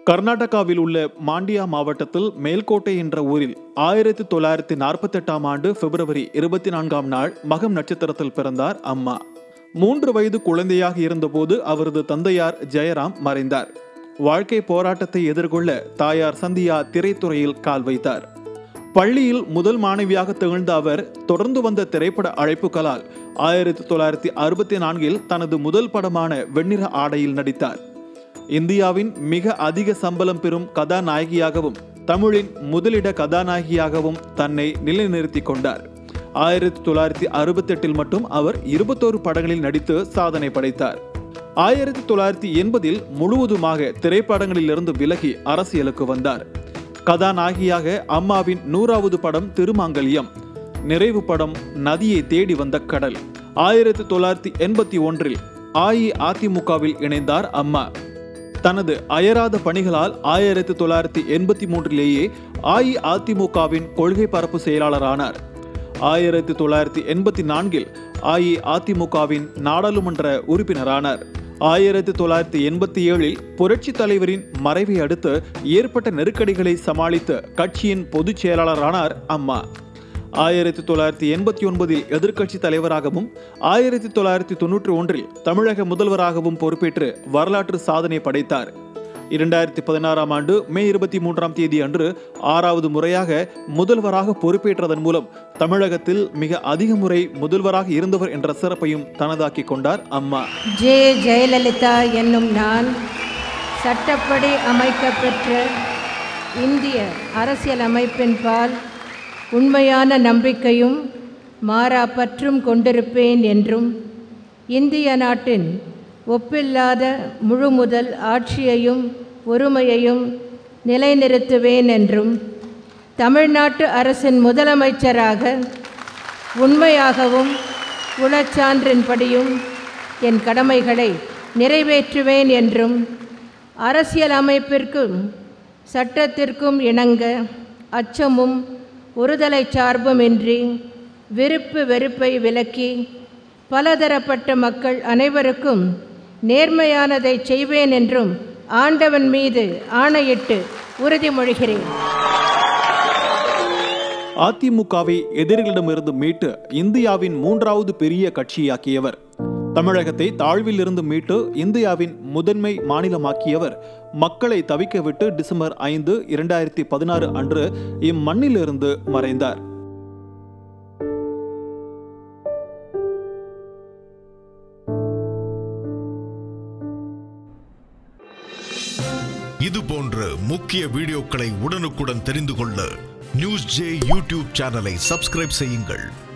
கர்நாடகாவில் உள்ள மாண்டியா மாவட்டத்தில் மேல்கோட்டை என்ற ஊரில் ஆயிரத்தி தொள்ளாயிரத்தி நாற்பத்தெட்டாம் ஆண்டு பிப்ரவரி இருபத்தி நான்காம் நாள் மகம் நட்சத்திரத்தில் பிறந்தார் அம்மா மூன்று வயது குழந்தையாக இருந்தபோது அவரது தந்தையார் ஜெயராம் மறைந்தார் வாழ்க்கை போராட்டத்தை எதிர்கொள்ள தாயார் சந்தியா திரைத்துறையில் கால் வைத்தார் பள்ளியில் முதல் மாணவியாக திகழ்ந்த அவர் தொடர்ந்து வந்த திரைப்பட அழைப்புகளால் ஆயிரத்தி தொள்ளாயிரத்தி அறுபத்தி நான்கில் தனது முதல் படமான வெண்ணிற ஆடையில் நடித்தார் இந்தியாவின் மிக அதிக சம்பளம் பெறும் கதாநாயகியாகவும் தமிழின் முதலிட கதாநாயகியாகவும் தன்னை நிலைநிறுத்திக் கொண்டார் ஆயிரத்தி தொள்ளாயிரத்தி அறுபத்தெட்டில் மட்டும் அவர் இருபத்தோரு படங்களில் நடித்து சாதனை படைத்தார் ஆயிரத்தி தொள்ளாயிரத்தி எண்பதில் முழுவதுமாக திரைப்படங்களிலிருந்து விலகி அரசியலுக்கு வந்தார் கதாநாயகியாக அம்மாவின் நூறாவது படம் திருமாங்கல்யம் நிறைவு படம் நதியை தேடி வந்த கடல் ஆயிரத்தி தொள்ளாயிரத்தி எண்பத்தி ஒன்றில் அஇஅதிமுகவில் இணைந்தார் அம்மா தனது அயராத பணிகளால் ஆயிரத்தி தொள்ளாயிரத்தி எண்பத்தி மூன்றிலேயே அஇஅதிமுகவின் கொள்கை பரப்பு செயலாளரானார் ஆயிரத்தி தொள்ளாயிரத்தி எண்பத்தி நான்கில் அஇஅதிமுகவின் நாடாளுமன்ற உறுப்பினரானார் ஆயிரத்தி தொள்ளாயிரத்தி எண்பத்தி ஏழில் புரட்சி தலைவரின் மறைவை அடுத்து ஏற்பட்ட நெருக்கடிகளை சமாளித்து கட்சியின் பொதுச் செயலாளரானார் அம்மா ஆயிரத்தி தொள்ளாயிரத்தி எண்பத்தி ஒன்பதில் எதிர்க்கட்சி தலைவராகவும் ஆயிரத்தி தொள்ளாயிரத்தி தொன்னூற்றி ஒன்றில் தமிழக முதல்வராகவும் பொறுப்பேற்று வரலாற்று சாதனை படைத்தார் இரண்டாயிரத்தி பதினாறாம் ஆண்டு மே இருபத்தி மூன்றாம் தேதி அன்று ஆறாவது முறையாக முதல்வராக பொறுப்பேற்றதன் மூலம் தமிழகத்தில் மிக அதிக முறை முதல்வராக இருந்தவர் என்ற சிறப்பையும் தனதாக்கிக் கொண்டார் அம்மா ஜே ஜெயலலிதா என்னும் நான் சட்டப்படி அமைக்கப்பெற்ற இந்திய அரசியல் அமைப்பின் பால் உண்மையான நம்பிக்கையும் மாறா பற்றும் கொண்டிருப்பேன் என்றும் இந்திய நாட்டின் ஒப்பில்லாத முழுமுதல் ஆட்சியையும் ஒருமையையும் நிலைநிறுத்துவேன் என்றும் தமிழ்நாட்டு அரசின் முதலமைச்சராக உண்மையாகவும் உளச்சான்றின்படியும் என் கடமைகளை நிறைவேற்றுவேன் என்றும் அரசியல் அமைப்பிற்கும் சட்டத்திற்கும் இணங்க அச்சமும் ஒருதலை சார்புமின்றி விருப்பு வெறுப்பை விலக்கி பலதரப்பட்ட மக்கள் அனைவருக்கும் நேர்மையானதை செய்வேன் என்றும் ஆண்டவன் மீது ஆணையிட்டு உறுதிமொழிகிறேன் அதிமுகவை எதிரிகளிடமிருந்து மீட்டு இந்தியாவின் மூன்றாவது பெரிய கட்சியாக்கியவர் தமிழகத்தை தாழ்விலிருந்து மீட்டு இந்தியாவின் முதன்மை மாநிலமாக்கியவர் மக்களை தவிக்க விட்டு டிசம்பர் ஐந்து இரண்டாயிரத்தி பதினாறு அன்று இம்மண்ணிலிருந்து மறைந்தார் இது போன்ற முக்கிய வீடியோக்களை உடனுக்குடன் தெரிந்து கொள்ள நியூஸ் ஜே யூடியூப் சேனலை சப்ஸ்கிரைப் செய்யுங்கள்